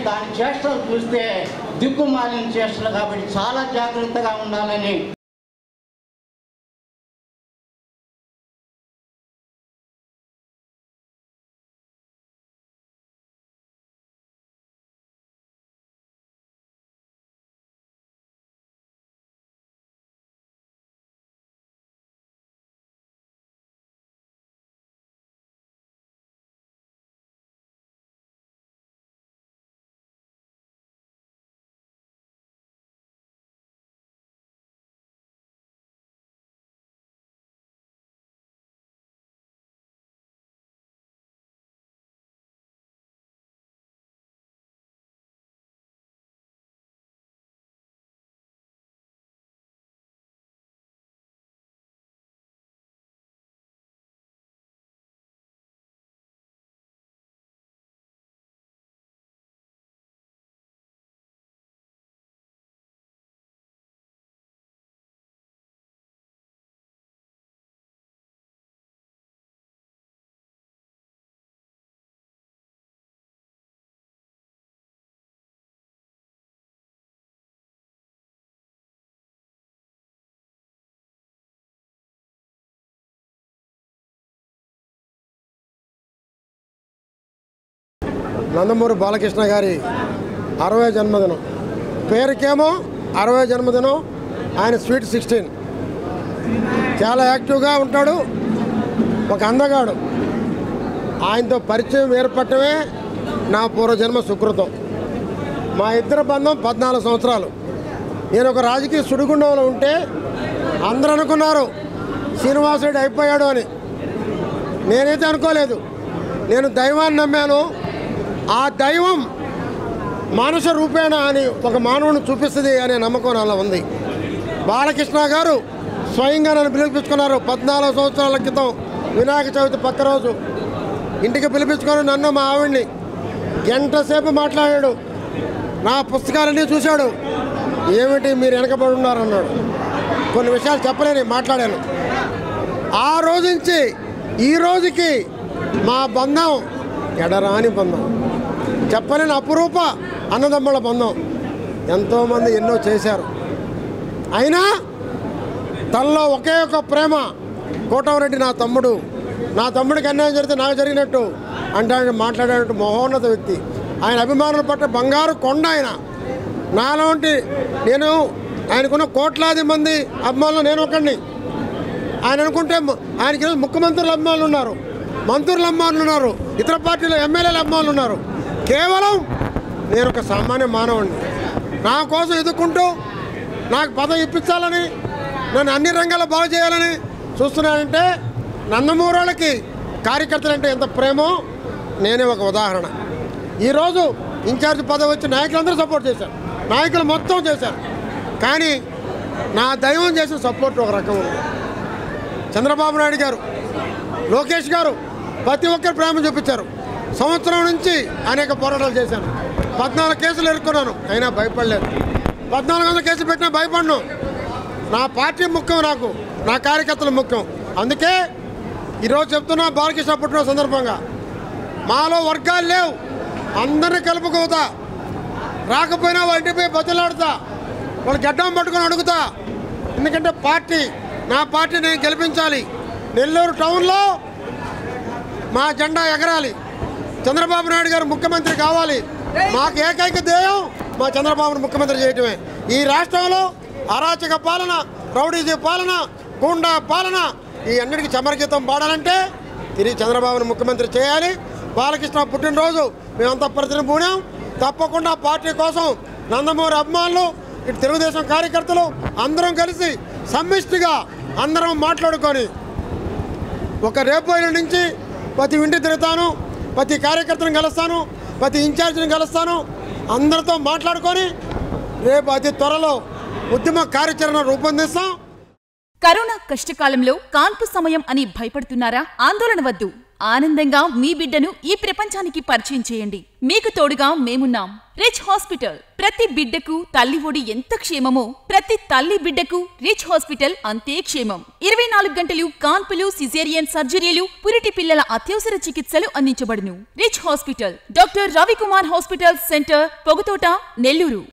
దాని చేష్టలు చూస్తే దిక్కుమాలిన చేష్టలు కాబట్టి చాలా జాగ్రత్తగా ఉండాలని నందమూరి బాలకృష్ణ గారి అరవై జన్మదినం పేరుకేమో అరవై జన్మదినం ఆయన స్వీట్ సిక్స్టీన్ చాలా యాక్టివ్గా ఉంటాడు ఒక అందగాడు ఆయనతో పరిచయం ఏర్పడటమే నా పూర్వజన్మ సుకృతం మా ఇద్దరి బంధం పద్నాలుగు సంవత్సరాలు నేను ఒక రాజకీయ సుడిగుండంలో ఉంటే అందరూ అనుకున్నారు శ్రీనివాసుడు అయిపోయాడు అని నేనైతే అనుకోలేదు నేను దైవాన్ని నమ్మాను ఆ దైవం మానుష రూపేణ అని ఒక మానవుని చూపిస్తుంది అనే నమ్మకం నాలో ఉంది బాలకృష్ణ గారు స్వయంగా నన్ను పిలిపించుకున్నారు పద్నాలుగు సంవత్సరాల క్రితం వినాయక చవితి పక్క రోజు ఇంటికి పిలిపించుకొని నన్ను మా ఆవిడ్ని గంట సేపు మాట్లాడాడు నా పుస్తకాలన్నీ చూశాడు ఏమిటి మీరు వెనకబడి ఉన్నారు అన్నాడు కొన్ని విషయాలు చెప్పలేని మాట్లాడాను ఆ రోజు నుంచి ఈ రోజుకి మా బంధం ఎడరాని బంధం చెప్పలేని అపురూప అన్నదమ్ముల బంధం ఎంతోమంది ఎన్నో చేశారు అయినా తనలో ఒకే ఒక ప్రేమ కోటమరెడ్డి నా తమ్ముడు నా తమ్ముడికి అన్యాయం జరిగితే నాకు జరిగినట్టు అంటే మాట్లాడేటట్టు మహోన్నత వ్యక్తి ఆయన అభిమానుల పట్ల బంగారు కొండ ఆయన నాలాంటి నేను ఆయనకున్న కోట్లాది మంది అభిమానులు నేను ఒకడిని ఆయన అనుకుంటే మ- ఆయనకి ఈరోజు ముఖ్యమంత్రుల అభిమానులు ఉన్నారు మంత్రుల అభిమానులు ఉన్నారు ఇతర పార్టీల ఎమ్మెల్యేల అభిమానులు ఉన్నారు కేవలం నేను ఒక సామాన్య మానవుడిని నా కోసం ఎదుర్కొంటూ నాకు పదవి ఇప్పించాలని నన్ను అన్ని రంగాల్లో బాగు చేయాలని చూస్తున్నానంటే నందమూరాళ్ళకి కార్యకర్తలంటే ఎంత ప్రేమో నేనే ఒక ఉదాహరణ ఈరోజు ఇన్ఛార్జ్ పదవి వచ్చి నాయకులందరూ సపోర్ట్ చేశారు నాయకులు మొత్తం చేశారు కానీ నా దైవం చేసిన సపోర్ట్ ఒక రకం ఉంది చంద్రబాబు నాయుడు గారు లోకేష్ గారు ప్రతి ఒక్కరు ప్రేమ చూపించారు సంవత్సరం నుంచి అనేక పోరాటాలు చేశాను పద్నాలుగు కేసులు ఎదుర్కొన్నాను అయినా భయపడలేదు పద్నాలుగు వందల కేసులు పెట్టినా భయపడను నా పార్టీ ముఖ్యం నాకు నా కార్యకర్తలు ముఖ్యం అందుకే ఈరోజు చెప్తున్నా బాలకృష్ణ పుట్టిన సందర్భంగా మాలో వర్గాలు లేవు అందరిని కలుపుకోతా రాకపోయినా వాళ్ళ ఇంటిపై బతులాడుతా వాళ్ళు గడ్డం పట్టుకొని అడుగుతా ఎందుకంటే పార్టీ నా పార్టీ నేను గెలిపించాలి నెల్లూరు టౌన్లో మా జెండా ఎగరాలి చంద్రబాబు నాయుడు గారు ముఖ్యమంత్రి కావాలి మాకు ఏకైక ధ్యేయం మా చంద్రబాబును ముఖ్యమంత్రి చేయటమే ఈ రాష్ట్రంలో అరాచక పాలన రౌడీజీ పాలన గూండా పాలన ఈ అన్నిటికీ చమరగీతం పాడాలంటే తిరిగి చంద్రబాబును ముఖ్యమంత్రి చేయాలి బాలకృష్ణ పుట్టినరోజు మేమంతా ప్రతిని పూనాం తప్పకుండా పార్టీ కోసం నందమూరి అభిమానులు ఇటు తెలుగుదేశం కార్యకర్తలు అందరం కలిసి సమిష్టిగా అందరం మాట్లాడుకొని ఒక రేపు ఎల్లుండి నుంచి ప్రతి ఇంటి తిరుగుతాను ప్రతి కార్యకర్తను కలుస్తాను ప్రతి ఇన్ఛార్జిని కలుస్తాను అందరితో మాట్లాడుకొని రేపు అతి త్వరలో ఉద్యమ కార్యాచరణ రూపొందిస్తాం కరోనా కష్టకాలంలో కాన్పు సమయం అని భయపడుతున్నారా ఆందోళన వద్దు ఆనందంగా మీ బిడ్డను ఈ ప్రపంచానికి పరిచయం చేయండి మీకు తోడుగా మేమున్నాం రిచ్ హాస్పిటల్ ప్రతి బిడ్డకు తల్లి ఒడి ఎంత క్షేమమో ప్రతి తల్లి బిడ్డకు రిచ్ హాస్పిటల్ అంతే క్షేమం ఇరవై నాలుగు గంటలు కాన్పులు సిజేరియన్ సర్జరీలు పురిటి పిల్లల అత్యవసర చికిత్సలు అందించబడును Rich hospital doctor Ravikumar hospital centre Pogathota Nellore